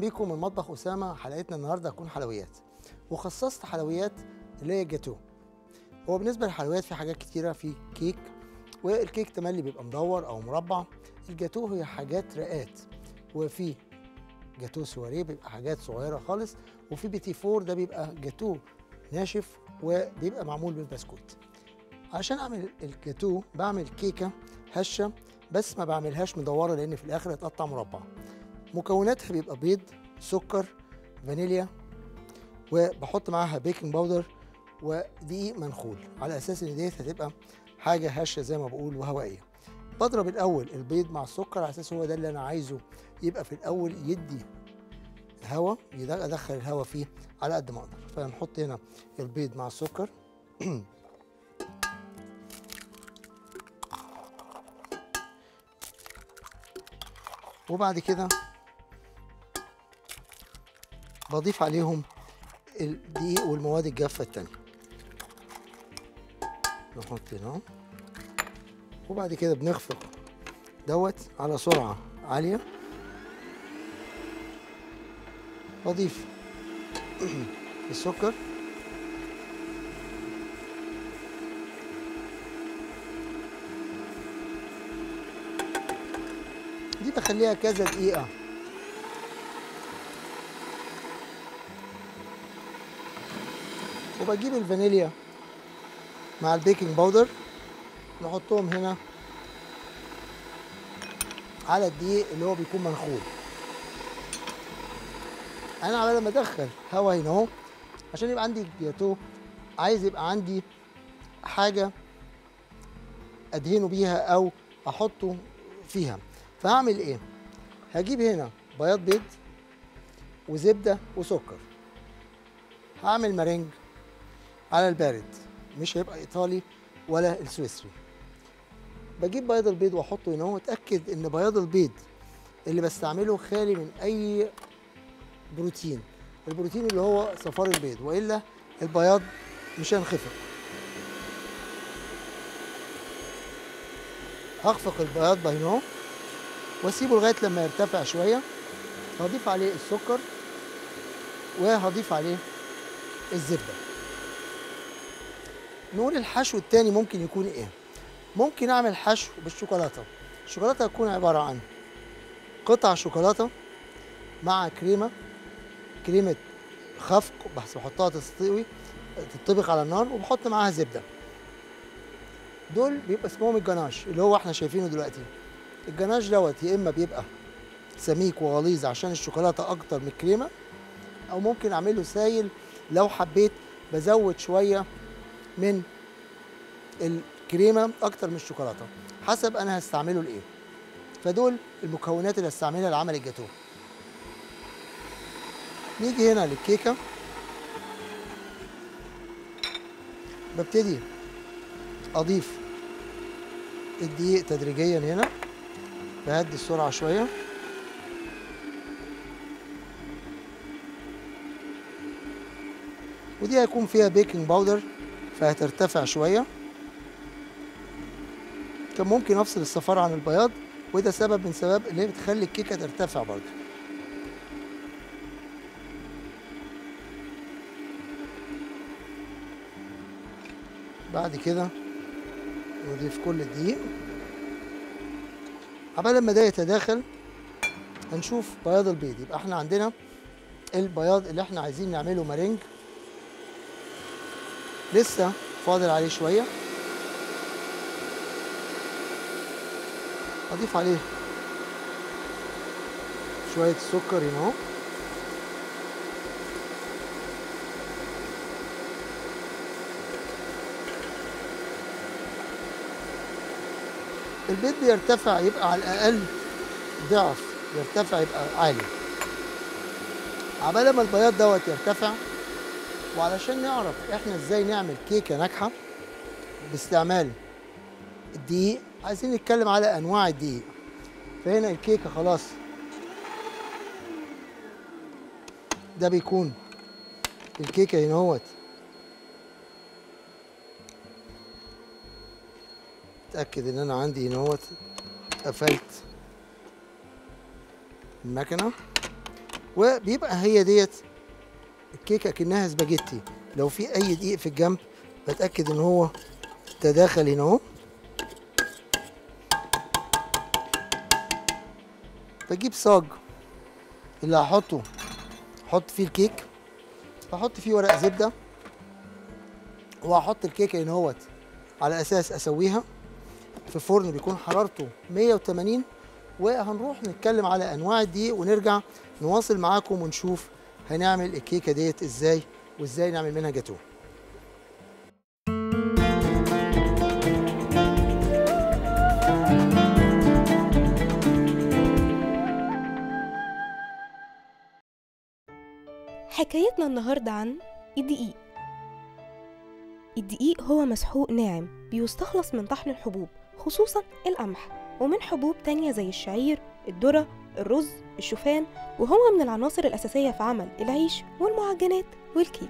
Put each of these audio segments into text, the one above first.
بيكم من مطبخ اسامه حلقتنا النهارده هتكون حلويات وخصصت حلويات اللي هي الجاتو هو بالنسبه للحلويات في حاجات كتيره في كيك والكيك تملي بيبقى مدور او مربع الجاتو هي حاجات رقات وفي جاتو سواريه بيبقى حاجات صغيره خالص وفي بيتي فور ده بيبقى جاتو ناشف وبيبقى معمول بالبسكوت عشان اعمل الجاتو بعمل كيكه هشه بس ما بعملهاش مدوره لان في الاخر هتقطع مربع مكوناتها بيبقى بيض سكر فانيليا وبحط معاها بيكنج باودر ودقيق منخول على اساس ان ديت هتبقى حاجه هشه زي ما بقول وهوائيه بضرب الاول البيض مع السكر على اساس هو ده اللي انا عايزه يبقى في الاول يدي هواء ادخل الهواء فيه على قد ما اقدر فنحط هنا البيض مع السكر وبعد كده بضيف عليهم الدقيق والمواد الجافة التانية نحط هنا وبعد كده بنخفق دوت على سرعة عالية بضيف السكر دي بخليها كذا دقيقة وبجيب الفانيليا مع البيكنج باودر نحطهم هنا على الدقيق اللي هو بيكون منخول انا عمال ما ادخل هوا هنا اهو عشان يبقى عندي جاتو عايز يبقى عندي حاجه ادهنه بيها او احطه فيها فهعمل ايه هجيب هنا بياض بيض وزبده وسكر هعمل مارينج على البارد مش هيبقى ايطالي ولا السويسري بجيب بياض البيض واحطه هنا واتاكد ان بياض البيض اللي بستعمله خالي من اي بروتين البروتين اللي هو صفار البيض والا البياض مش هينخفق هخفق البياض ده هنا واسيبه لغايه لما يرتفع شويه هضيف عليه السكر وهضيف عليه الزبده نقول الحشو التاني ممكن يكون ايه ممكن اعمل حشو بالشوكولاته الشوكولاته هتكون عباره عن قطع شوكولاته مع كريمه كريمه خفق بس بحطها تستوي تطبخ على النار وبحط معاها زبده دول بيبقى اسمهم الجناش اللي هو احنا شايفينه دلوقتي الجناش دوت يا اما بيبقى سميك وغليظ عشان الشوكولاته اكتر من الكريمه او ممكن اعمله سايل لو حبيت بزود شويه من الكريمه اكتر من الشوكولاته حسب انا هستعمله لايه فدول المكونات اللي هستعملها لعمل الجاتو نيجي هنا للكيكه ببتدي اضيف الدقيق تدريجيا هنا بهدي السرعه شويه ودي هيكون فيها بيكنج باودر فهترتفع شويه كان ممكن افصل الصفار عن البياض وده سبب من سبب اللي هي بتخلي الكيكه ترتفع برضه بعد كده نضيف كل الدقيق عبال ما ده يتداخل هنشوف بياض البيض يبقى احنا عندنا البياض اللي احنا عايزين نعمله مارينج لسه فاضل عليه شويه اضيف عليه شويه سكر هنا اهو البيض بيرتفع يبقى على الاقل ضعف يرتفع يبقى عالي عبال ما البياض دوت يرتفع وعلشان نعرف احنا ازاي نعمل كيكه ناجحه باستعمال الدقيق عايزين نتكلم على انواع الدقيق فهنا الكيكه خلاص ده بيكون الكيكه هنا اهوت اتاكد ان انا عندي هنا اهوت قفلت المكنه وبيبقى هي ديت الكيكه كأنها سباجيتي لو في اي دقيق في الجنب بتاكد ان هو تداخل هنا اهو بجيب صاج اللي هحطه احط فيه الكيك بحط فيه ورق زبده وهحط الكيكه هنا اهوت على اساس اسويها في فرن بيكون حرارته 180 وهنروح نتكلم على انواع الدقيق ونرجع نواصل معاكم ونشوف هنعمل الكيكه ديت ازاي وازاي نعمل منها جاتوه حكايتنا النهاردة عن الدقيق الدقيق هو مسحوق ناعم بيستخلص من طحن الحبوب خصوصا القمح ومن حبوب تانية زي الشعير الذرة الرز الشوفان وهو من العناصر الأساسية في عمل العيش والمعجنات والكيك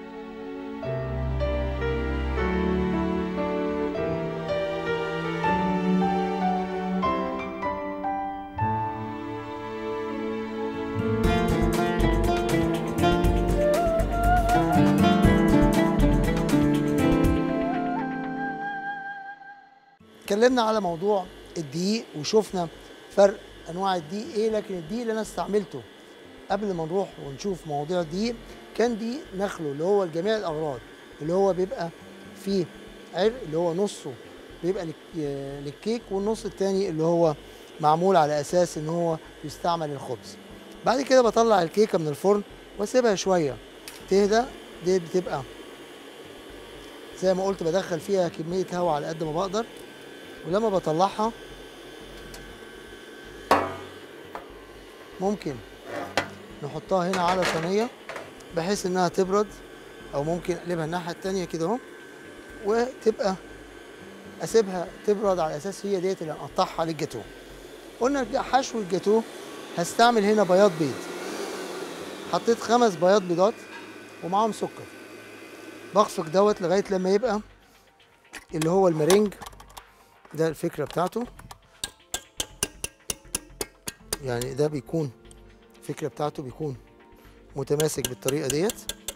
اتكلمنا على موضوع الدقيق وشفنا فرق انواع الدقيق ايه لكن الدقيق اللي انا استعملته قبل ما نروح ونشوف مواضيع الدقيق كان دقيق نخله اللي هو لجميع الاغراض اللي هو بيبقى فيه عرق اللي هو نصه بيبقى للك- للكيك والنص التاني اللي هو معمول على اساس ان هو يستعمل الخبز بعد كده بطلع الكيكه من الفرن واسيبها شويه تهدى دي بتبقى زي ما قلت بدخل فيها كميه هواء على قد ما بقدر ولما بطلعها ممكن نحطها هنا على صينيه بحيث انها تبرد او ممكن اقلبها الناحيه التانيه كده اهو وتبقى اسيبها تبرد على اساس هي ديت اللي هنقطعها للجاتوه قلنا حشو الجاتوه هستعمل هنا بياض بيض حطيت خمس بياض بيضات ومعاهم سكر بخفق دوت لغايه لما يبقى اللي هو المرنج ده الفكره بتاعته يعني ده بيكون الفكره بتاعته بيكون متماسك بالطريقه ديت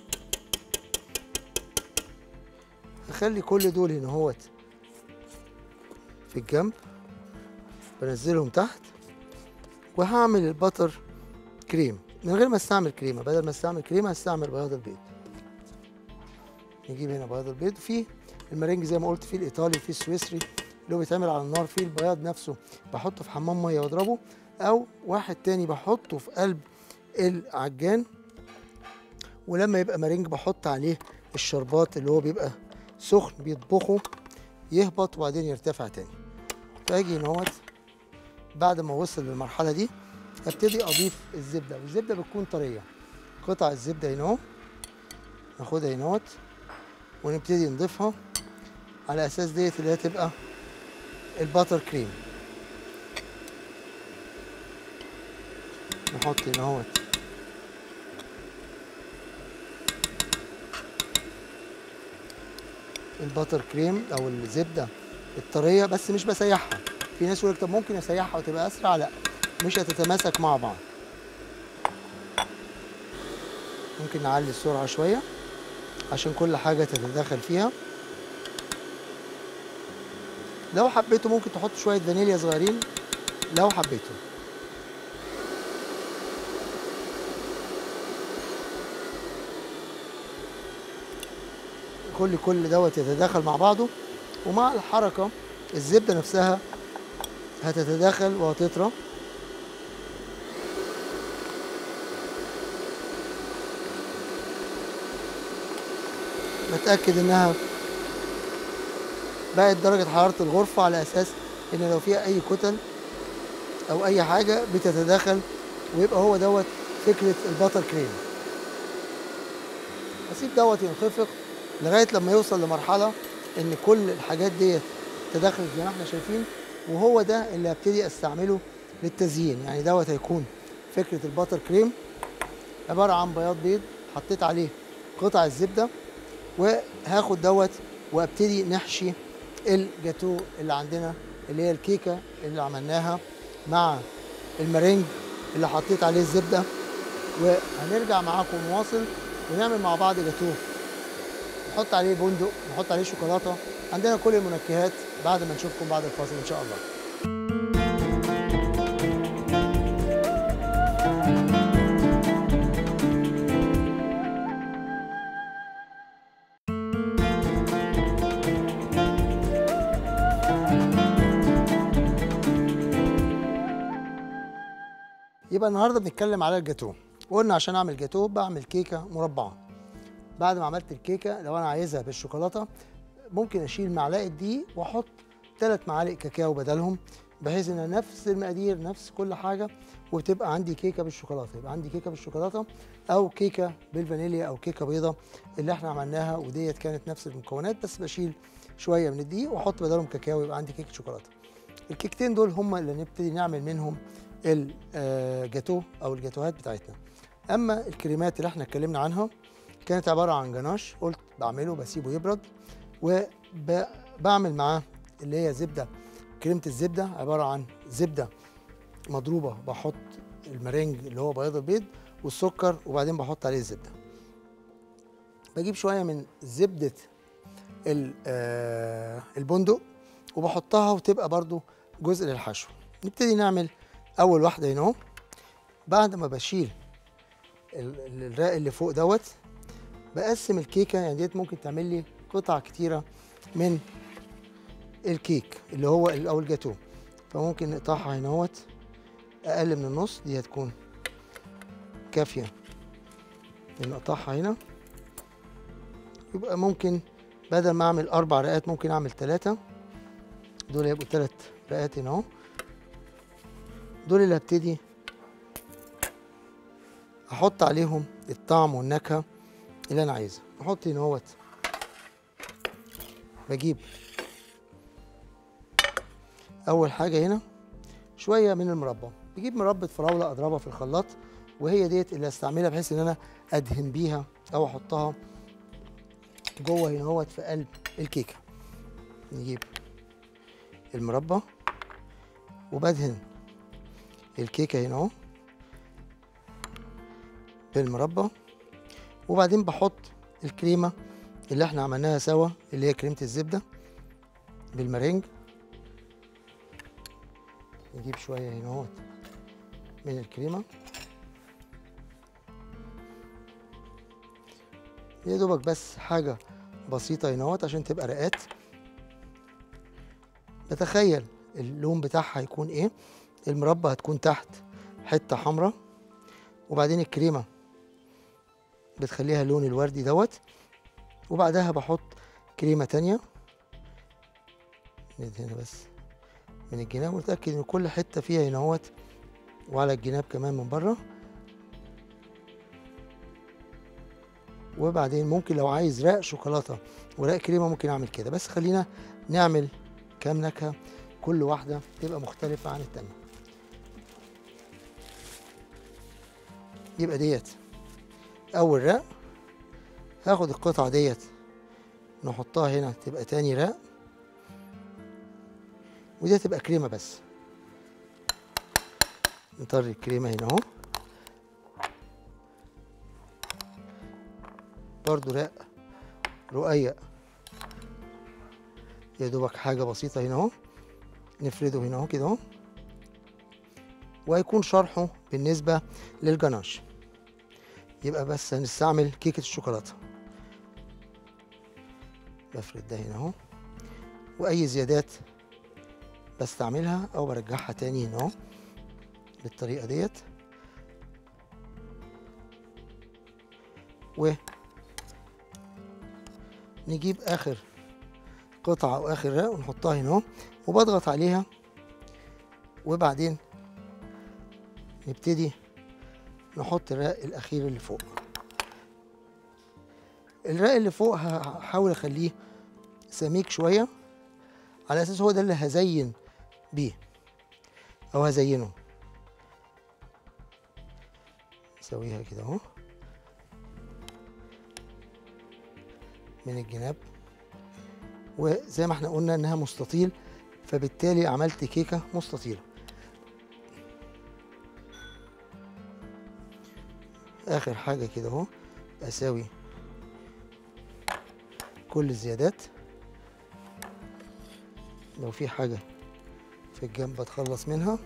هخلي كل دول هنا اهوت في الجنب بنزلهم تحت وهعمل البتر كريم من غير ما استعمل كريمه بدل ما استعمل كريمه هستعمل بياض البيض نجيب هنا بياض البيض فيه المرنج زي ما قلت فيه الايطالي وفيه السويسري اللي هو بيتعمل على النار فيه البياض نفسه بحطه في حمام ميه واضربه او واحد تاني بحطه في قلب العجان ولما يبقى مرنج بحط عليه الشربات اللي هو بيبقى سخن بيطبخه يهبط وبعدين يرتفع تاني فاجي هنا اهوت بعد ما وصل للمرحله دي ابتدي اضيف الزبده والزبده بتكون طريه قطع الزبده هنا اهو ناخدها هنا اهوت ونبتدي نضيفها على اساس ديت اللي هي تبقى الباتر كريم نحط هنا اهوت الباتر كريم او الزبده الطريه بس مش بسيحها في ناس يقول لك طب ممكن اسيحها وتبقى اسرع لا مش هتتماسك مع بعض ممكن نعلي السرعه شويه عشان كل حاجه تتداخل فيها لو حبيتوا ممكن تحط شويه فانيليا صغيرين لو حبيتوا كل كل دوت يتداخل مع بعضه ومع الحركه الزبده نفسها هتتداخل وهتطرى بتاكد انها بقت درجه حراره الغرفه على اساس ان لو فيها اي كتل او اي حاجه بتتداخل ويبقى هو دوت فكره الباتر كريم اسيب دوت ينخفق لغايه لما يوصل لمرحله ان كل الحاجات ديت تداخلت زي ما احنا شايفين وهو ده اللي هبتدي استعمله للتزيين يعني دوت هيكون فكره الباتر كريم عباره عن بياض بيض حطيت عليه قطع الزبده وهاخد دوت وابتدي نحشي الجاتو اللي عندنا اللي هي الكيكه اللي عملناها مع المارينج اللي حطيت عليه الزبده وهنرجع معاكم نواصل ونعمل مع بعض جاتوه نحط عليه بندق نحط عليه شوكولاته عندنا كل المنكهات بعد ما نشوفكم بعد الفاصل ان شاء الله يبقى النهارده بنتكلم على الجاتوه قلنا عشان اعمل جاتوه بعمل كيكه مربعه بعد ما عملت الكيكه لو انا عايزها بالشوكولاته ممكن اشيل معلقه دي واحط ثلاث معالق كاكاو بدلهم بحيث ان نفس المقادير نفس كل حاجه وتبقى عندي كيكه بالشوكولاته يبقى عندي كيكه بالشوكولاته او كيكه بالفانيليا او كيكه بيضه اللي احنا عملناها وديت كانت نفس المكونات بس بشيل شويه من الدقيق واحط بدلهم كاكاو يبقى عندي كيكه شوكولاته الكيكتين دول هم اللي نبتدي نعمل منهم الجاتو او الجاتوهات بتاعتنا اما الكريمات اللي احنا اتكلمنا عنها كانت عباره عن جناش قلت بعمله بسيبه يبرد وبعمل معاه اللي هي زبده كريمه الزبده عباره عن زبده مضروبه بحط المرنج اللي هو بياض البيض والسكر وبعدين بحط عليه الزبده بجيب شويه من زبده ال- آه، البندق وبحطها وتبقى برضو جزء للحشو نبتدي نعمل اول واحده هنا اهو بعد ما بشيل ال- ال- الرق اللي فوق دوت بقسم الكيكه يعني ديت ممكن تعمل لي قطع كتيره من الكيك اللي هو ال- او الجاتو فممكن نقطعها هنا اهوت اقل من النص دي هتكون كافيه نقطعها هنا يبقى ممكن بدل ما اعمل اربع رقات ممكن اعمل ثلاثه دول يبقوا ثلاث رقات هنا اهو دول اللي هبتدي احط عليهم الطعم والنكهه اللي انا عايزها احط هنا اهوت بجيب اول حاجه هنا شويه من المربى بجيب مربى فراوله اضربها في الخلاط وهي ديت اللي استعملها بحيث ان انا ادهن بيها او احطها جوه هنا اهوت في قلب الكيكه نجيب المربى وبدهن الكيكه هنا اهو بالمربى وبعدين بحط الكريمه اللي احنا عملناها سوا اللي هي كريمه الزبده بالمرنج نجيب شويه هنا اهوت من الكريمه يا دوبك بس حاجه بسيطه هنا اهوت عشان تبقى رقات بتخيل اللون بتاعها هيكون ايه المربى هتكون تحت حته حمراء وبعدين الكريمه بتخليها اللون الوردي دوت وبعدها بحط كريمه تانية ندهنها بس من الجناب ونتاكد ان كل حته فيها هنا اهوت وعلى الجناب كمان من بره وبعدين ممكن لو عايز رق شوكولاته ورق كريمه ممكن اعمل كده بس خلينا نعمل كام نكهه كل واحده تبقى مختلفه عن التانيه يبقى ديت اول رق هاخد القطعه ديت نحطها هنا تبقى تاني رق ودي تبقى كريمه بس نطري الكريمه هنا اهو برضو رق رقيق يا دوبك حاجه بسيطه هنا اهو نفرده هنا اهو كده اهو وهيكون شرحه بالنسبه للجناش يبقى بس هنستعمل كيكه الشوكولاته بفرد ده هنا اهو واي زيادات بستعملها او برجعها تاني هنا اهو بالطريقه ديت و نجيب اخر قطعه او اخر رق ونحطها هنا اهو وبضغط عليها وبعدين نبتدي نحط الرق الاخير اللي فوق الرق اللي فوق هحاول اخليه سميك شويه على اساس هو ده اللي هزين بيه او هزينه نسويها كده اهو من الجناب وزي ما احنا قلنا انها مستطيل فبالتالي عملت كيكه مستطيله اخر حاجه كده اهو اساوي كل الزيادات لو في حاجه في الجنب اتخلص منها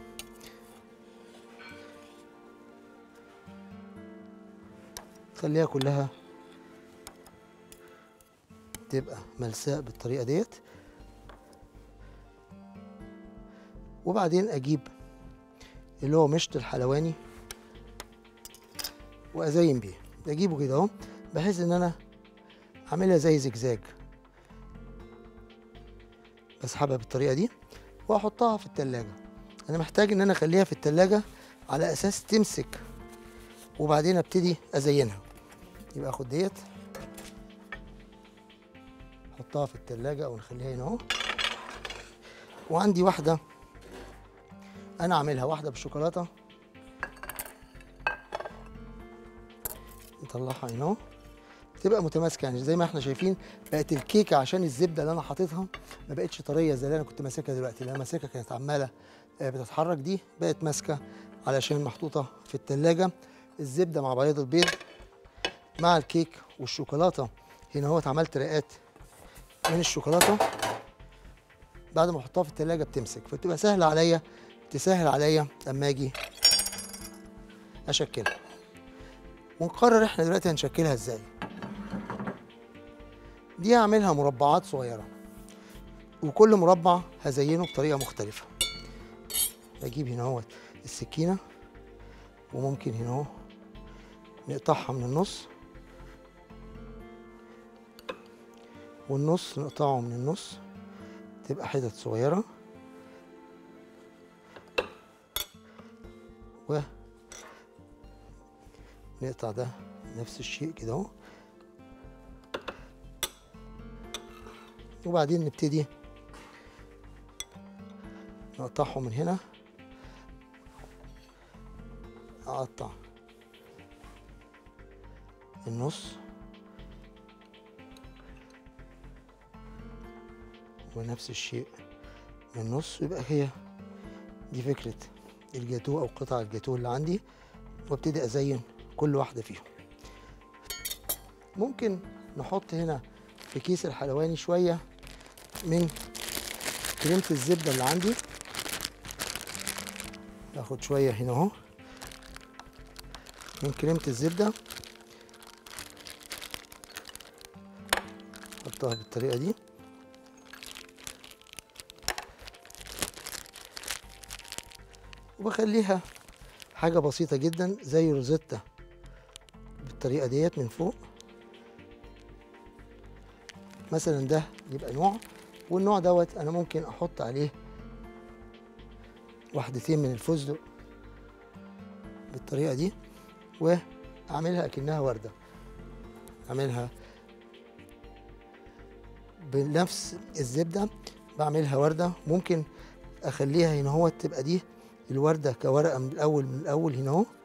خليها كلها تبقى ملساء بالطريقه ديت وبعدين اجيب اللي هو مشط الحلواني وازين بيه اجيبه كده اهو بحيث ان انا اعملها زي زجزاج بسحبها بالطريقه دي واحطها في التلاجة انا محتاج ان انا اخليها في التلاجة على اساس تمسك وبعدين ابتدي ازينها يبقى اخد ديت احطها في التلاجة او نخليها هنا اهو وعندي واحدة انا عاملها واحدة بالشوكولاتة نطلعها هنا اهو تبقى متماسكه يعني زي ما احنا شايفين بقت الكيكه عشان الزبده اللي انا حاططها ما بقتش طريه زي اللي انا كنت ماسكها دلوقتي اللي انا ماسكها كانت عماله آه، بتتحرك دي بقت ماسكه علشان محطوطه في التلاجة الزبده مع بياض البيض مع الكيك والشوكولاته هنا اهوت عملت رقات من الشوكولاته بعد ما احطها في التلاجة بتمسك فبتبقى سهله عليا تسهل عليا اما اجي اشكلها ونقرر احنا دلوقتي هنشكلها ازاي دي هعملها مربعات صغيرة وكل مربع هزينه بطريقة مختلفة بجيب هنا اهوت السكينة وممكن هنا اهو نقطعها من النص والنص نقطعه من النص تبقى حتت صغيرة و نقطع ده نفس الشيء كده اهو وبعدين نبتدي نقطعه من هنا اقطع النص ونفس الشيء من النص يبقى هي دي فكرة الجاتو أو قطع الجاتو اللي عندي وابتدي أزين كل واحدة فيهم ممكن نحط هنا في كيس الحلواني شوية من كريمة الزبدة اللي عندي باخد شوية هنا اهو من كريمة الزبدة احطها بالطريقة دي وبخليها حاجة بسيطة جدا زي روزيتا بالطريقة ديت من فوق مثلا ده يبقى نوع والنوع دوت انا ممكن احط عليه واحدتين من الفستق بالطريقة دي واعملها اكنها وردة اعملها بنفس الزبدة بعملها وردة ممكن اخليها هنا هو تبقى دي الوردة كورقة من الاول من الاول هنا اهو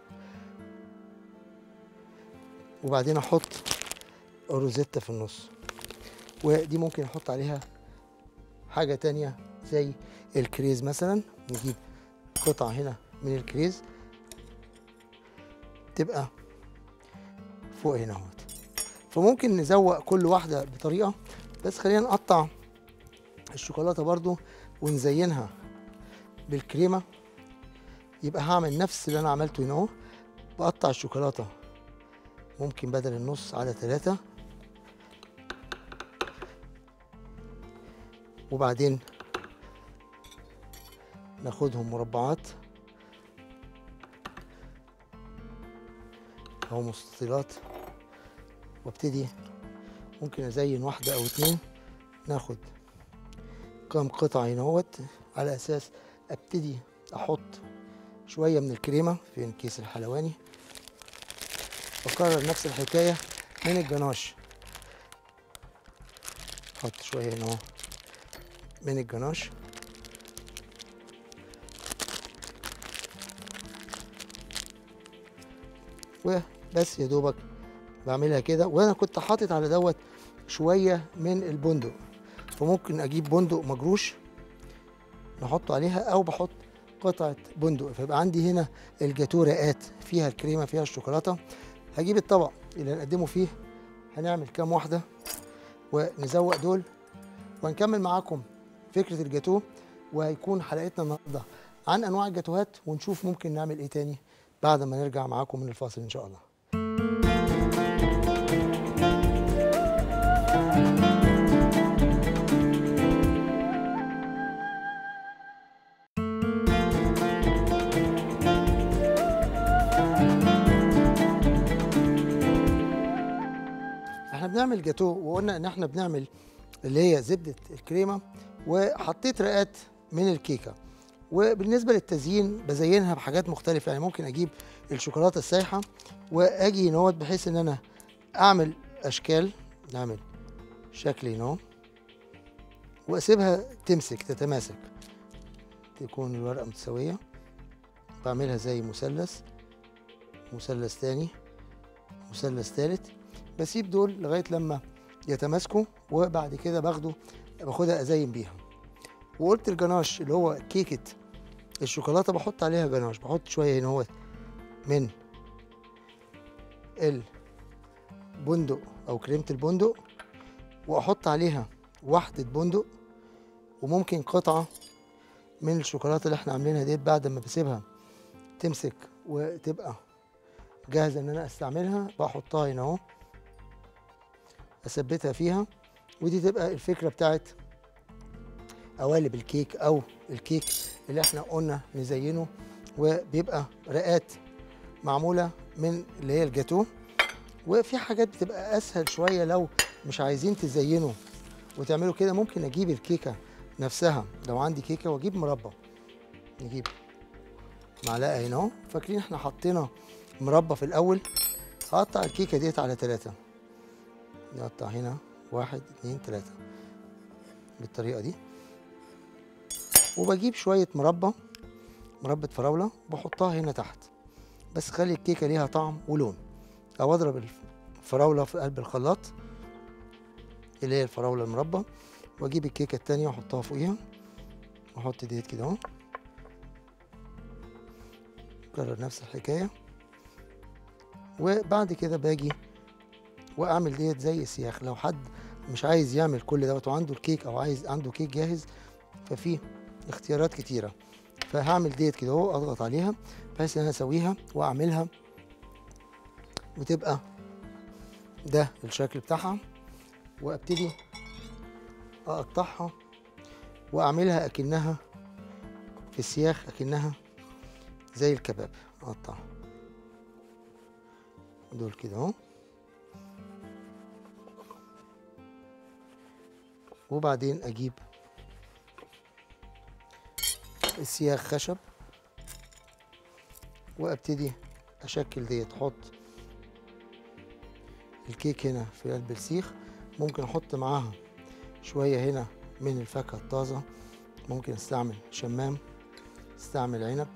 وبعدين احط الروزيتا في النص ودي ممكن احط عليها حاجة تانية زي الكريز مثلا نجيب قطعة هنا من الكريز تبقى فوق هنا اهوت فممكن نزوق كل واحدة بطريقة بس خلينا نقطع الشوكولاتة برضو ونزينها بالكريمة يبقى هعمل نفس اللي انا عملته هنا اهو بقطع الشوكولاتة ممكن بدل النص على ثلاثة وبعدين ناخدهم مربعات او مستطيلات وابتدي ممكن ازين واحدة او اتنين ناخد كام قطعة هنا اهوت على اساس ابتدي احط شوية من الكريمة في الكيس الحلواني بكرر نفس الحكاية من الجناش احط شوية هنا اهو من الجناش وبس يا دوبك بعملها كده وانا كنت حاطط على دوت شويه من البندق فممكن اجيب بندق مجروش نحطه عليها او بحط قطعه بندق فيبقى عندي هنا الجاتو رقات فيها الكريمه فيها الشوكولاته هجيب الطبق اللي هنقدمه فيه هنعمل كام واحده ونزوق دول وهنكمل معاكم فكره الجاتوه وهيكون حلقتنا النهارده عن انواع الجاتوهات ونشوف ممكن نعمل ايه تاني بعد ما نرجع معاكم من الفاصل ان شاء الله احنا بنعمل جاتوه وقلنا ان احنا بنعمل اللي هي زبده الكريمه وحطيت رقات من الكيكه وبالنسبه للتزيين بزينها بحاجات مختلفه يعني ممكن اجيب الشوكولاته السايحه واجي نوت بحيث ان انا اعمل اشكال نعمل شكل هنا واسيبها تمسك تتماسك تكون الورقه متساويه بعملها زي مثلث مثلث تاني مثلث تالت بسيب دول لغايه لما يتماسكوا وبعد كده باخده باخدها ازين بيها وقلت الجناش اللي هو كيكه الشوكولاته بحط عليها جناش بحط شويه هنا هو من البندق او كريمه البندق واحط عليها واحده بندق وممكن قطعه من الشوكولاته اللي احنا عاملينها ديت بعد ما بسيبها تمسك وتبقى جاهزه ان انا استعملها بحطها هنا اهو اثبتها فيها ودي تبقى الفكره بتاعت قوالب الكيك او الكيك اللي احنا قلنا نزينه وبيبقى رقات معموله من اللي هي الجاتوه وفي حاجات بتبقى اسهل شويه لو مش عايزين تزينوا وتعملوا كده ممكن اجيب الكيكه نفسها لو عندي كيكه واجيب مربى نجيب معلقه هنا اهو فاكرين احنا حطينا مربى في الاول هقطع الكيكه ديت على ثلاثه نقطع هنا واحد اتنين تلاته بالطريقه دي وبجيب شويه مربى مربى فراوله بحطها هنا تحت بس خلي الكيكه ليها طعم ولون او اضرب الفراوله في قلب الخلاط اللي هي الفراوله المربى واجيب الكيكه التانية واحطها فوقيها واحط ديت كده اهو كرر نفس الحكايه وبعد كده باجي واعمل ديت زي سياخ لو حد مش عايز يعمل كل دوت وعنده الكيك او عايز عنده كيك جاهز ففي اختيارات كتيره فهعمل ديت كده اهو اضغط عليها بحيث ان انا اسويها واعملها وتبقى ده الشكل بتاعها وابتدي اقطعها واعملها اكنها في السياخ اكنها زي الكباب اقطعها دول كده اهو وبعدين اجيب السياخ خشب وابتدي اشكل ديت احط الكيك هنا في قلب السيخ ممكن احط معاها شوية هنا من الفاكهة الطازة ممكن استعمل شمام استعمل عنب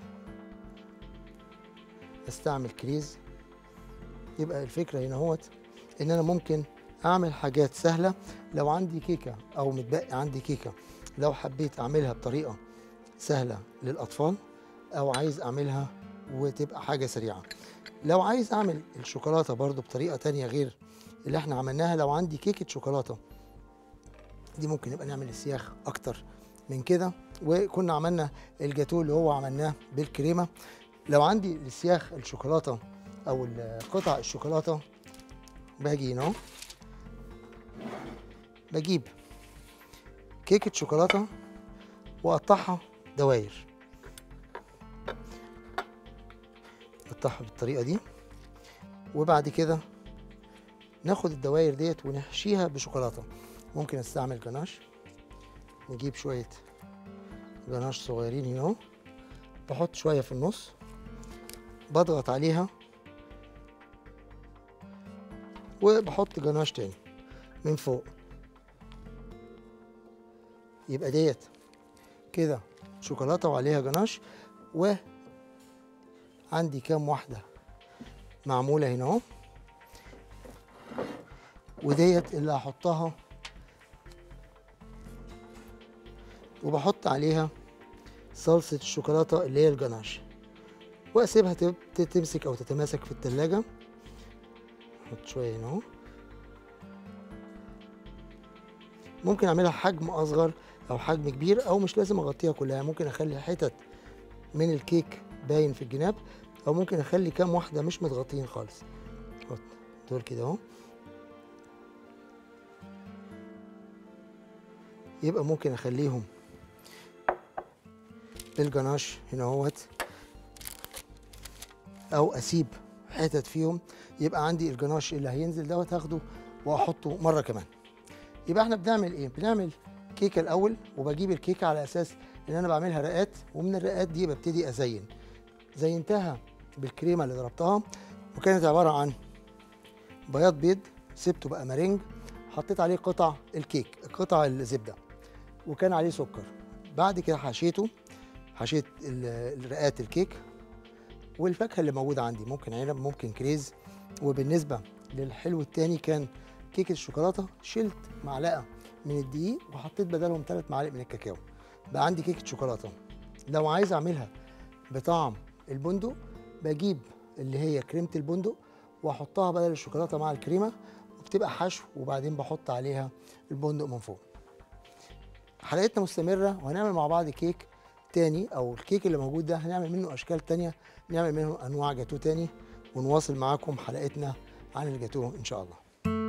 استعمل كريز يبقى الفكرة هنا هوت ان انا ممكن اعمل حاجات سهلة لو عندي كيكة او متبقي عندي كيكة لو حبيت اعملها بطريقة سهلة للاطفال او عايز اعملها وتبقى حاجة سريعة لو عايز اعمل الشوكولاتة برضو بطريقة تانية غير اللي احنا عملناها لو عندي كيكة شوكولاتة دي ممكن نبقى نعمل السياخ اكتر من كده وكنا عملنا الجاتوه اللي هو عملناه بالكريمة لو عندي السياخ الشوكولاتة او قطع الشوكولاتة باجي هنا اهو بجيب كيكة شوكولاتة واقطعها دواير اقطعها بالطريقة دي وبعد كده ناخد الدواير ديت ونحشيها بشوكولاتة ممكن استعمل جناش نجيب شوية جناش صغيرين هنا اهو بحط شوية في النص بضغط عليها وبحط جناش تاني من فوق يبقى ديت كده شوكولاتة وعليها جناش و عندي كام واحدة معمولة هنا اهو وديت اللي هحطها وبحط عليها صلصة الشوكولاتة اللي هي الجناش واسيبها تب- تمسك او تتماسك في التلاجة نحط شويه هنا اهو ممكن اعملها حجم اصغر او حجم كبير او مش لازم اغطيها كلها ممكن اخلي حتت من الكيك باين في الجناب او ممكن اخلي كام واحده مش متغطيين خالص احط دول كده اهو يبقى ممكن اخليهم بالجناش هنا اهوت او اسيب حتت فيهم يبقى عندي الجناش اللي هينزل دوت هاخده واحطه مره كمان يبقى احنا بنعمل ايه بنعمل كيكه الاول وبجيب الكيكه على اساس ان انا بعملها رقات ومن الرقات دي ببتدي ازين زينتها بالكريمه اللي ضربتها وكانت عباره عن بياض بيض سبته بقى مارينج حطيت عليه قطع الكيك قطع الزبده وكان عليه سكر بعد كده حشيته حشيت ال- الرقات الكيك والفاكهه اللي موجوده عندي ممكن عنب ممكن كريز وبالنسبه للحلو التاني كان كيكه الشوكولاته شلت معلقه من الدقيق وحطيت بدلهم ثلاث معالق من الكاكاو بقى عندي كيكه شوكولاته لو عايز اعملها بطعم البندق بجيب اللي هي كريمه البندق واحطها بدل الشوكولاته مع الكريمه وبتبقى حشو وبعدين بحط عليها البندق من فوق حلقتنا مستمره وهنعمل مع بعض كيك تاني او الكيك اللي موجود ده هنعمل منه اشكال تانية نعمل منه انواع جاتو تاني ونواصل معاكم حلقتنا عن الجاتو ان شاء الله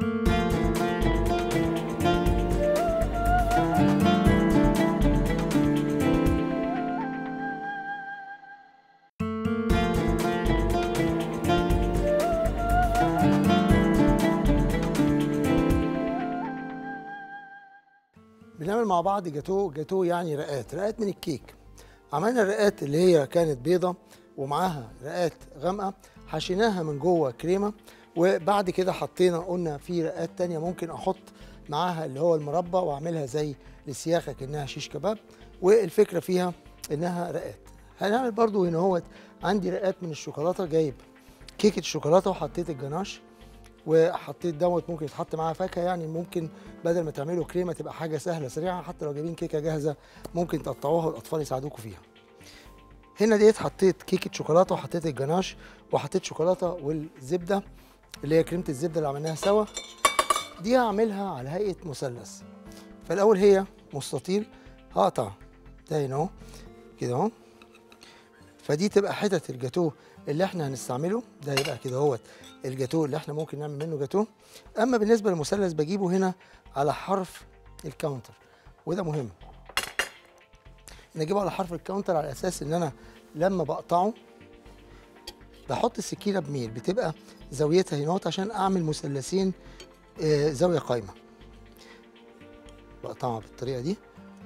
بنعمل مع بعض جاتو جاتو يعني رقات رقات من الكيك عملنا الرقات اللي هي كانت بيضة ومعاها رقات غامقة حشيناها من جوه كريمة وبعد كده حطينا قلنا في رقات تانية ممكن احط معاها اللي هو المربى واعملها زي السياخة كأنها شيش كباب والفكرة فيها انها رقات هنعمل برضو هنا هو عندي رقات من الشوكولاتة جايب كيكة الشوكولاتة وحطيت الجناش وحطيت دوت ممكن يتحط معاها فاكهه يعني ممكن بدل ما تعملوا كريمه تبقى حاجه سهله سريعه حتى لو جايبين كيكه جاهزه ممكن تقطعوها والاطفال يساعدوكوا فيها هنا ديت حطيت كيكه شوكولاته وحطيت الجناش وحطيت شوكولاته والزبده اللي هي كريمه الزبده اللي عملناها سوا دي هعملها على هيئه مثلث فالاول هي مستطيل هقطع ده هنا اهو كده اهو فدي تبقى حتت الجاتوه اللي احنا هنستعمله ده يبقى كده اهوت الجاتوه اللي احنا ممكن نعمل منه جاتوه اما بالنسبه للمثلث بجيبه هنا على حرف الكاونتر وده مهم نجيبه على حرف الكاونتر على اساس ان انا لما بقطعه بحط السكينه بميل بتبقى زاويتها هنا اهوت عشان اعمل مثلثين آه، زاويه قايمه بقطعها بالطريقه دي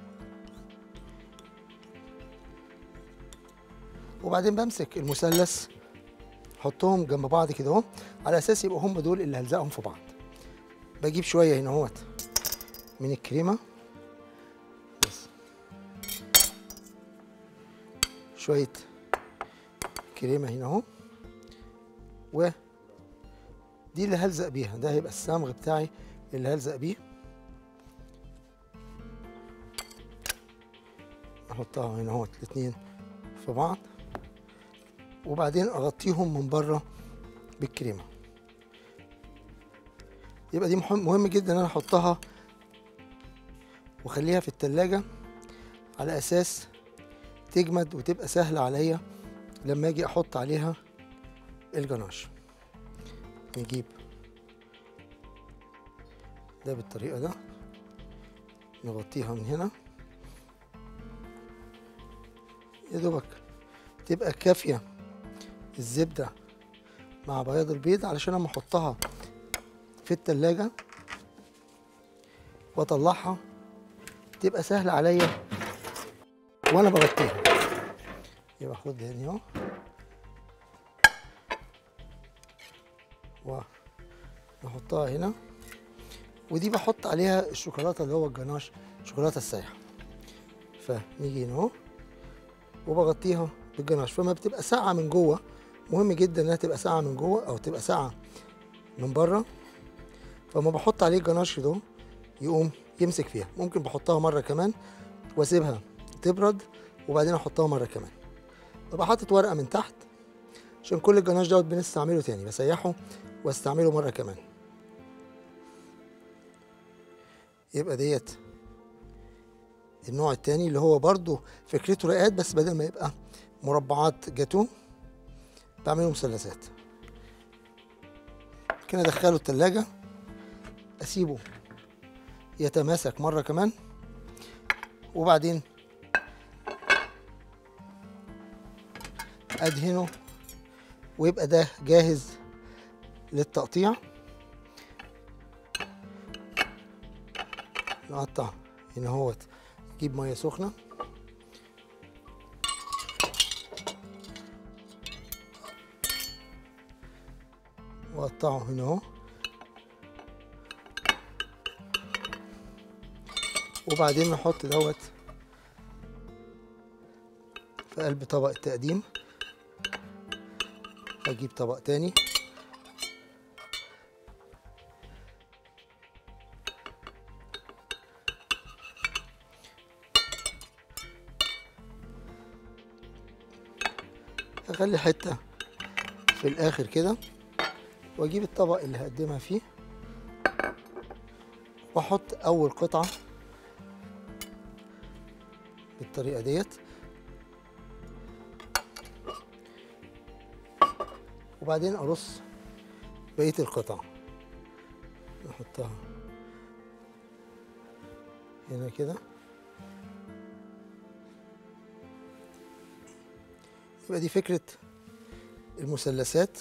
وبعدين بمسك المثلث احطهم جنب بعض كده اهو على اساس يبقوا هم دول اللي هلزقهم في بعض بجيب شويه هنا اهوت من الكريمه بس شويه كريمه هنا اهو و دي اللي هلزق بيها ده هيبقى الصمغ بتاعي اللي هلزق بيه احطها هنا اهوت الاتنين في بعض وبعدين اغطيهم من بره بالكريمه يبقى دي مهم, مهم جدا ان انا احطها واخليها في التلاجة على اساس تجمد وتبقى سهله عليا لما اجي احط عليها الجناش نجيب ده بالطريقه ده نغطيها من هنا يا دوبك تبقى كافيه الزبده مع بياض البيض علشان اما احطها في التلاجة واطلعها تبقى سهلة عليا وانا بغطيها يبقى خد هنا اهو ونحطها هنا ودي بحط عليها الشوكولاتة اللي هو الجناش الشوكولاتة السايحة فنيجي هنا اهو وبغطيها بالجناش فما بتبقى ساقعة من جوه مهم جدا انها تبقى ساقعة من جوه او تبقى ساقعة من بره فما بحط عليه الجناش ده يقوم يمسك فيها ممكن بحطها مره كمان واسيبها تبرد وبعدين احطها مره كمان ببقى حاطط ورقه من تحت عشان كل الجناش دوت بنستعمله تاني بسيحه واستعمله مره كمان يبقى ديت النوع التاني اللي هو برضو فكرته رقات بس بدل ما يبقى مربعات جاتو بعمله مثلثات كده ادخله التلاجة اسيبه يتماسك مرة كمان وبعدين ادهنه ويبقى ده جاهز للتقطيع نقطع هنا اهوت نجيب ميه سخنه واقطعه هنا اهو وبعدين نحط دوت في قلب طبق التقديم اجيب طبق تاني اخلي حته في الاخر كده واجيب الطبق اللي هقدمها فيه واحط اول قطعه بالطريقه ديت وبعدين ارص بقيه القطع نحطها هنا كده يبقى دي فكرة المثلثات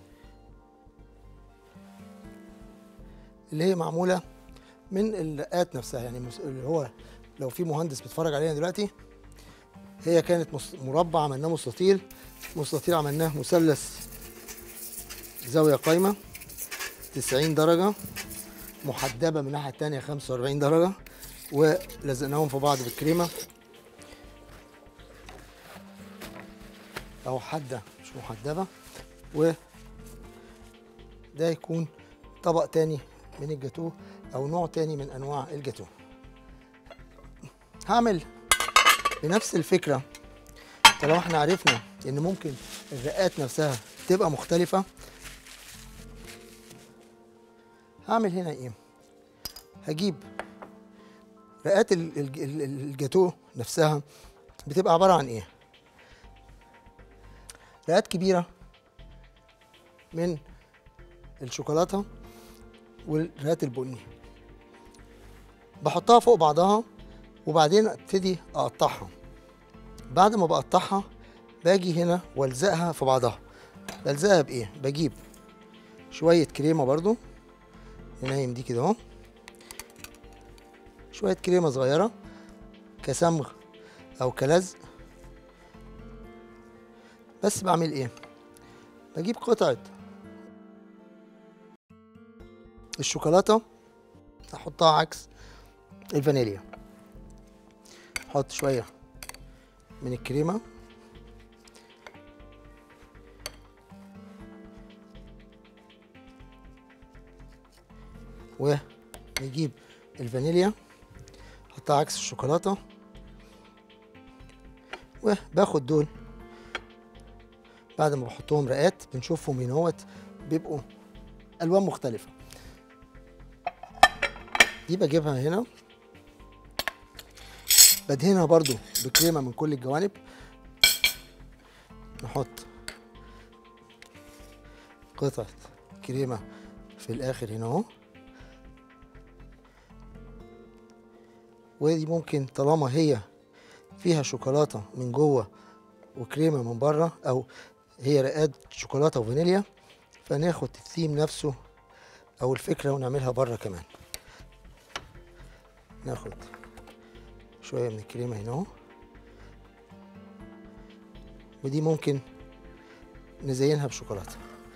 اللي هي معمولة من الرقات نفسها يعني مس- اللي هو لو في مهندس بيتفرج علينا دلوقتي هي كانت مس- مربع عملناه مستطيل مستطيل عملناه مثلث زاوية قايمة 90 درجة محدبة من الناحية التانية 45 درجة ولزقناهم في بعض بالكريمة أو حدة مش محدبة و ده يكون طبق تاني من الجاتوه أو نوع تاني من أنواع الجاتوه هعمل بنفس الفكرة طالما احنا عرفنا ان ممكن الرقات نفسها تبقى مختلفة هعمل هنا ايه هجيب رقات ال- ال- ال- الجاتوه نفسها بتبقى عبارة عن ايه رقات كبيرة من الشوكولاتة والرقات البني بحطها فوق بعضها وبعدين ابتدي اقطعها بعد ما بقطعها باجي هنا والزقها في بعضها بلزقها بايه بجيب شويه كريمه برضو ننيم دي كده اهو شويه كريمه صغيره كصمغ او كلزق بس بعمل ايه بجيب قطعه الشوكولاته احطها عكس الفانيليا احط شويه من الكريمه ونجيب الفانيليا احطها عكس الشوكولاته وباخد دول بعد ما بحطهم رقات بنشوفهم هنا اهوت بيبقوا الوان مختلفه دي بجيبها هنا بدهنها برضو بكريمة من كل الجوانب نحط قطعة كريمة في الآخر هنا اهو ودي ممكن طالما هي فيها شوكولاتة من جوه وكريمة من بره أو هي رقات شوكولاتة وفانيليا فناخد الثيم نفسه أو الفكرة ونعملها بره كمان ناخد شوية من الكريمة هنا اهو ودي ممكن نزينها بشوكولاتة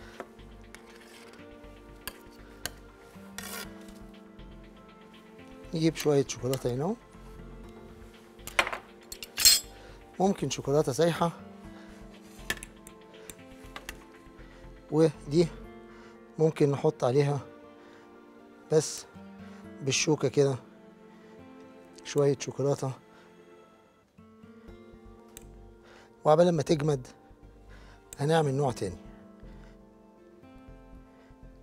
نجيب شوية شوكولاتة هنا اهو ممكن شوكولاتة سايحة ودي ممكن نحط عليها بس بالشوكة كده شوية شوكولاتة وعبال لما تجمد هنعمل نوع تاني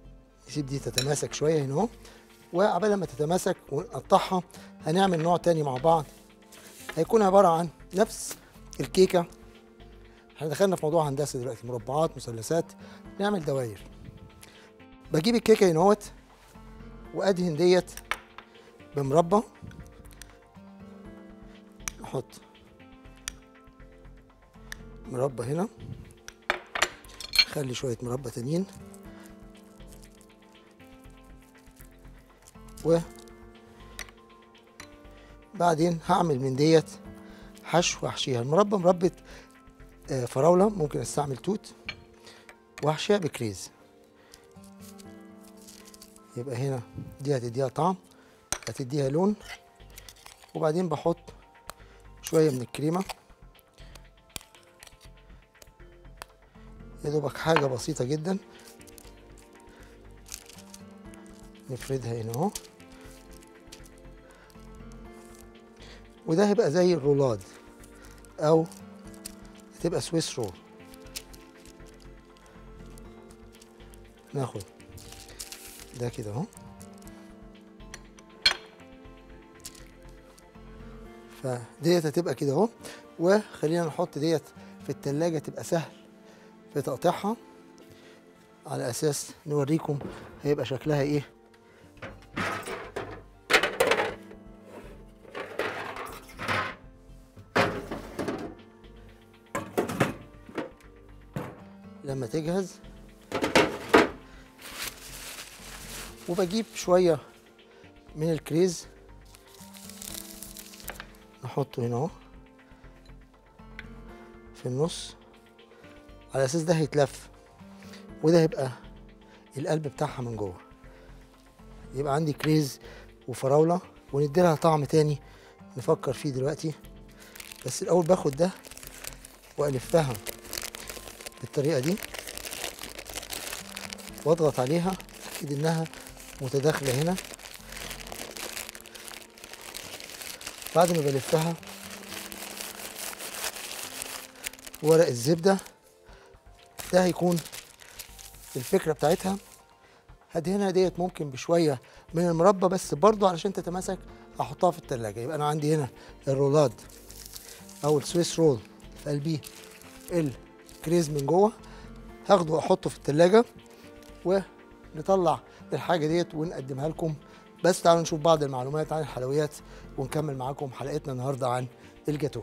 نسيب دي تتماسك شويه هنا اهو وعبال ما تتماسك ونقطعها هنعمل نوع تاني مع بعض هيكون عباره عن نفس الكيكه احنا دخلنا في موضوع هندسه دلوقتي مربعات مثلثات نعمل دواير بجيب الكيكه هنا اهوت وادهن ديت بمربى احط مربى هنا خلي شويه مربى تانيين و بعدين هعمل من ديت حشو احشيها المربى مربى آه، فراوله ممكن استعمل توت واحشيها بكريز يبقى هنا دي هتديها طعم هتديها لون وبعدين بحط شويه من الكريمه يا دوبك حاجه بسيطه جدا نفردها هنا اهو وده هيبقى زي الرولاد او هتبقى سويس رول ناخد ده كده اهو فديت هتبقى كده اهو وخلينا نحط ديت في التلاجة تبقى سهل في تقطيعها على اساس نوريكم هيبقى شكلها ايه لما تجهز وبجيب شوية من الكريز نحطه هنا اهو في النص على اساس ده هيتلف وده هيبقى القلب بتاعها من جوه يبقى عندي كريز وفراولة وندي لها طعم تاني نفكر فيه دلوقتي بس الاول باخد ده والفها بالطريقة دي واضغط عليها اتاكد انها متداخلة هنا بعد ما بلفها ورق الزبدة ده هيكون الفكرة بتاعتها هدهنها ديت ممكن بشوية من المربى بس برضو علشان تتماسك احطها في التلاجة يبقى انا عندي هنا الرولاد او السويس رول في قلبيه الكريز من جوه هاخده واحطه في التلاجة ونطلع الحاجة ديت ونقدمها لكم بس تعالوا نشوف بعض المعلومات عن الحلويات ونكمل معاكم حلقتنا النهارده عن الجاتو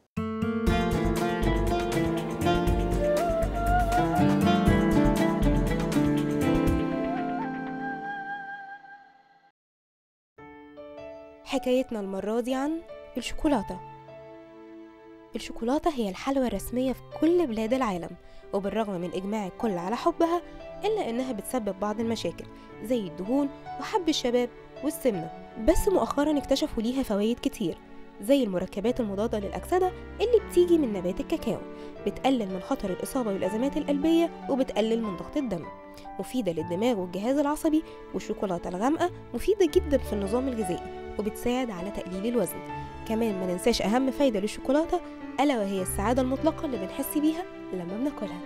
حكايتنا المرة دي عن الشوكولاتة الشوكولاتة هي الحلوى الرسمية في كل بلاد العالم وبالرغم من إجماع الكل على حبها إلا إنها بتسبب بعض المشاكل زي الدهون وحب الشباب والسمنة بس مؤخرا اكتشفوا ليها فوائد كتير زي المركبات المضادة للأكسدة اللي بتيجي من نبات الكاكاو بتقلل من خطر الإصابة بالأزمات القلبية وبتقلل من ضغط الدم مفيدة للدماغ والجهاز العصبي والشوكولاتة الغامقة مفيدة جدا في النظام الغذائي وبتساعد على تقليل الوزن كمان ما ننساش أهم فايدة للشوكولاتة ألا وهي السعادة المطلقة اللي بنحس بيها لما بناكلها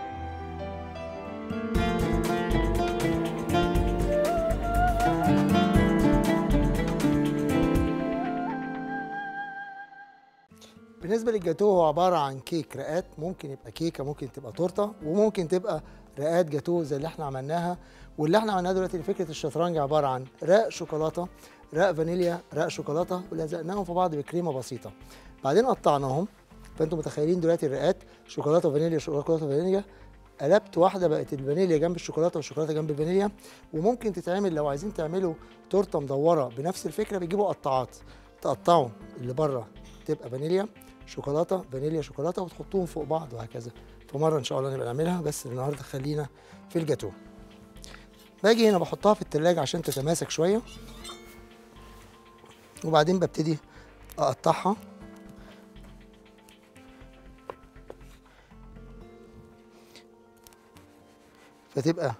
بالنسبة للجاتو هو عبارة عن كيك رقات ممكن يبقى كيكة ممكن تبقى تورتة وممكن تبقى رقات جاتو زي اللي احنا عملناها واللي احنا عملناه دلوقتي فكرة الشطرنج عبارة عن رق شوكولاتة رق فانيليا رق شوكولاتة ولزقناهم في بعض بكريمة بسيطة بعدين قطعناهم فانتم متخيلين دلوقتي الرقات شوكولاتة فانيليا شوكولاتة فانيليا قلبت واحدة بقت الفانيليا جنب الشوكولاتة والشوكولاتة جنب الفانيليا وممكن تتعمل لو عايزين تعملوا تورتة مدورة بنفس الفكرة بيجيبوا قطاعات تقطعوا اللي بره تبقى فانيليا شوكولاته فانيليا شوكولاته وتحطوهم فوق بعض وهكذا فمره ان شاء الله نبقى نعملها بس النهارده خلينا في الجاتو باجي هنا بحطها في التلاجة عشان تتماسك شويه وبعدين ببتدي اقطعها فتبقى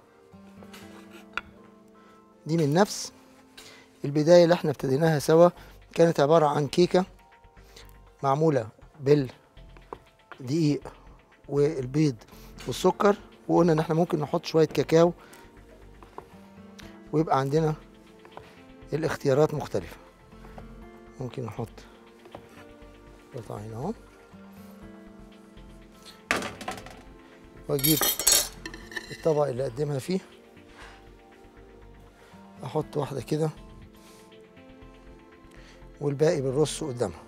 دي من نفس البدايه اللي احنا ابتديناها سوا كانت عباره عن كيكه معموله بالدقيق والبيض والسكر وقلنا ان احنا ممكن نحط شويه كاكاو ويبقى عندنا الاختيارات مختلفة ممكن نحط قطع هنا اهو واجيب الطبق اللي اقدمها فيه احط واحدة كده والباقي بالرص قدامها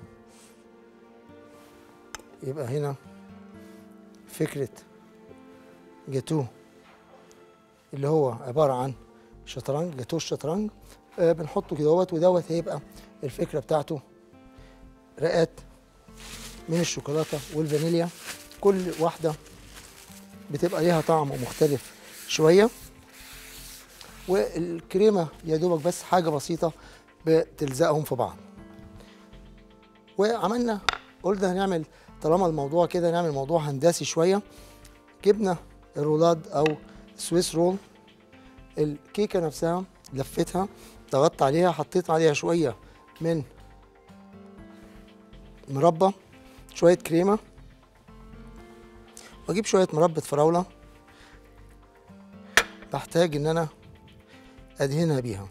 يبقى هنا فكرة جاتوه اللي هو عبارة عن شطرنج جاتوه الشطرنج آه بنحطه كده دوت ودوت هيبقى الفكرة بتاعته رقات من الشوكولاتة والفانيليا كل واحدة بتبقى ليها طعم مختلف شوية والكريمة يا دوبك بس حاجة بسيطة بتلزقهم في بعض وعملنا قلنا هنعمل طالما الموضوع كده نعمل موضوع هندسي شوية جبنا الرولاد أو سويس رول الكيكة نفسها لفتها ضغطت عليها حطيت عليها شوية من مربى شوية كريمة واجيب شوية مربى فراولة بحتاج ان انا ادهنها بيها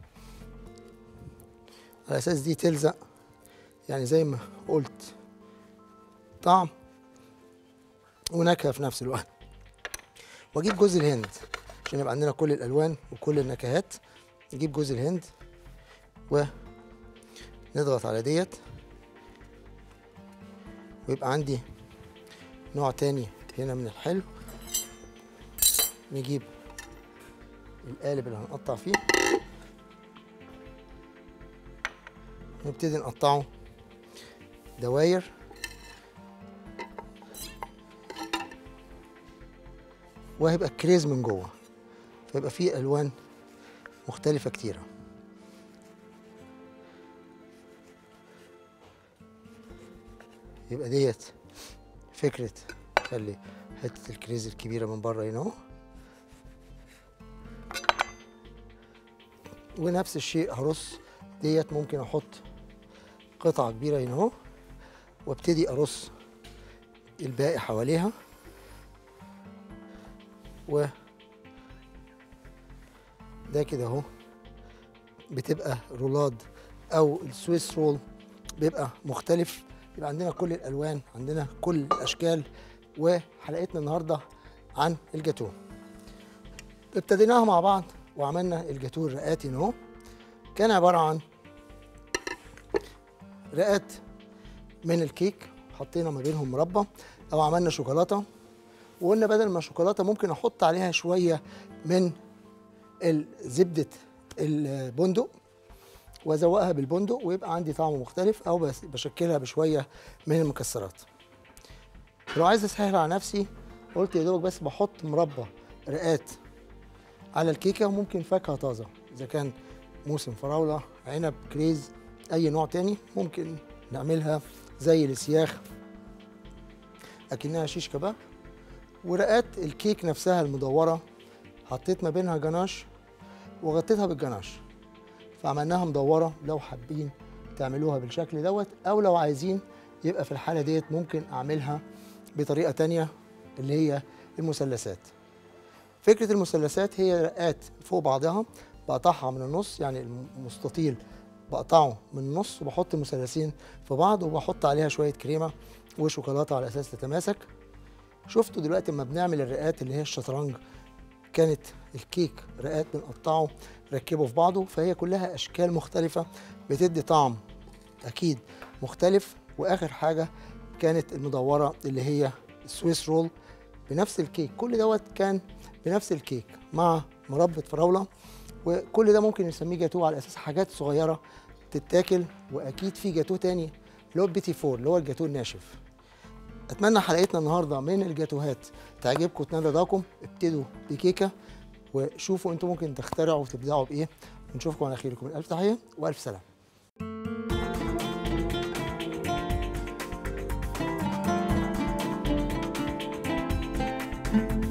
على اساس دي تلزق يعني زي ما قلت طعم ونكهة في نفس الوقت واجيب جوز الهند عشان يبقى عندنا كل الالوان وكل النكهات نجيب جوز الهند ونضغط على ديت ويبقى عندي نوع تاني هنا من الحلو نجيب القالب اللي هنقطع فيه نبتدي نقطعه دواير وهيبقى كريز من جوه فيبقى فيه الوان مختلفه كتيره يبقى ديت فكره خلي حته الكريز الكبيره من بره هنا اهو ونفس الشيء هرص ديت ممكن احط قطعه كبيره هنا اهو وابتدي ارص الباقي حواليها و ده كده اهو بتبقى رولاد او السويس رول بيبقى مختلف يبقى عندنا كل الالوان عندنا كل الاشكال وحلقتنا النهارده عن الجاتوه ابتديناها مع بعض وعملنا الجاتوه الرقاتي اهو كان عباره عن رقات من الكيك حطينا ما بينهم مربى او عملنا شوكولاته وقلنا بدل ما شوكولاته ممكن احط عليها شويه من زبده البندق وازوقها بالبندق ويبقى عندي طعم مختلف او بس بشكلها بشويه من المكسرات لو عايز اسهل على نفسي قلت يا دوبك بس بحط مربى رقات على الكيكه وممكن فاكهه طازه اذا كان موسم فراوله عنب كريز اي نوع تاني ممكن نعملها زي السياخ اكنها شيش كباب ورقات الكيك نفسها المدوره حطيت ما بينها جناش وغطيتها بالجناش فعملناها مدوره لو حابين تعملوها بالشكل دوت او لو عايزين يبقى في الحاله ديت ممكن اعملها بطريقه تانية اللي هي المثلثات فكره المثلثات هي رقات فوق بعضها بقطعها من النص يعني المستطيل بقطعه من النص وبحط المثلثين في بعض وبحط عليها شويه كريمه وشوكولاته على اساس تتماسك شفتوا دلوقتي لما بنعمل الرقات اللي هي الشطرنج كانت الكيك رقات بنقطعه ركبه في بعضه فهي كلها اشكال مختلفه بتدي طعم اكيد مختلف واخر حاجه كانت المدوره اللي هي السويس رول بنفس الكيك كل دوت كان بنفس الكيك مع مربى فراوله وكل ده ممكن نسميه جاتوه على اساس حاجات صغيره تتاكل واكيد في جاتوه تاني اللي هو البيتي فور اللي هو الجاتوه الناشف اتمنى حلقتنا النهارده من الجاتوهات تعجبكم وتنال رضاكم ابتدوا بكيكه وشوفوا انتم ممكن تخترعوا وتبدعوا بايه ونشوفكم على خير لكم الف تحيه والف سلام thank you